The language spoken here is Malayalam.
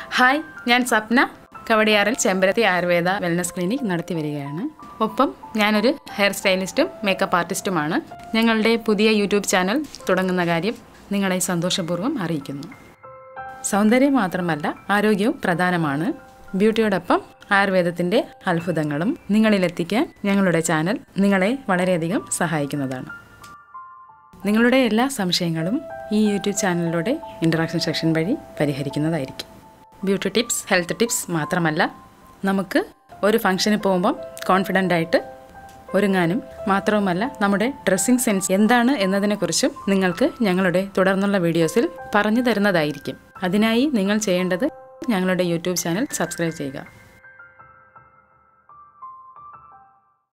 ഹായ് ഞാൻ സ്വപ്ന കവടിയാറിൽ ചെമ്പരത്തി ആയുർവേദ വെൽനസ് ക്ലിനിക് നടത്തി വരികയാണ് ഒപ്പം ഞാനൊരു ഹെയർ സ്റ്റൈലിസ്റ്റും മേക്കപ്പ് ആർട്ടിസ്റ്റുമാണ് ഞങ്ങളുടെ പുതിയ യൂട്യൂബ് ചാനൽ തുടങ്ങുന്ന കാര്യം നിങ്ങളെ സന്തോഷപൂർവ്വം അറിയിക്കുന്നു സൗന്ദര്യം മാത്രമല്ല ആരോഗ്യവും പ്രധാനമാണ് ബ്യൂട്ടിയോടൊപ്പം ആയുർവേദത്തിൻ്റെ അത്ഭുതങ്ങളും നിങ്ങളിലെത്തിക്കാൻ ഞങ്ങളുടെ ചാനൽ നിങ്ങളെ വളരെയധികം സഹായിക്കുന്നതാണ് നിങ്ങളുടെ എല്ലാ സംശയങ്ങളും ഈ യൂട്യൂബ് ചാനലിലൂടെ ഇൻട്രാക്ഷൻ സെക്ഷൻ വഴി പരിഹരിക്കുന്നതായിരിക്കും ബ്യൂട്ടി ടിപ്സ് ഹെൽത്ത് ടിപ്സ് മാത്രമല്ല നമുക്ക് ഒരു ഫംഗ്ഷന് പോകുമ്പം കോൺഫിഡൻ്റ് ആയിട്ട് ഒരുങ്ങാനും മാത്രവുമല്ല നമ്മുടെ ഡ്രസ്സിംഗ് സെൻസ് എന്താണ് എന്നതിനെക്കുറിച്ചും നിങ്ങൾക്ക് ഞങ്ങളുടെ തുടർന്നുള്ള വീഡിയോസിൽ പറഞ്ഞു തരുന്നതായിരിക്കും അതിനായി നിങ്ങൾ ചെയ്യേണ്ടത് ഞങ്ങളുടെ യൂട്യൂബ് ചാനൽ സബ്സ്ക്രൈബ് ചെയ്യുക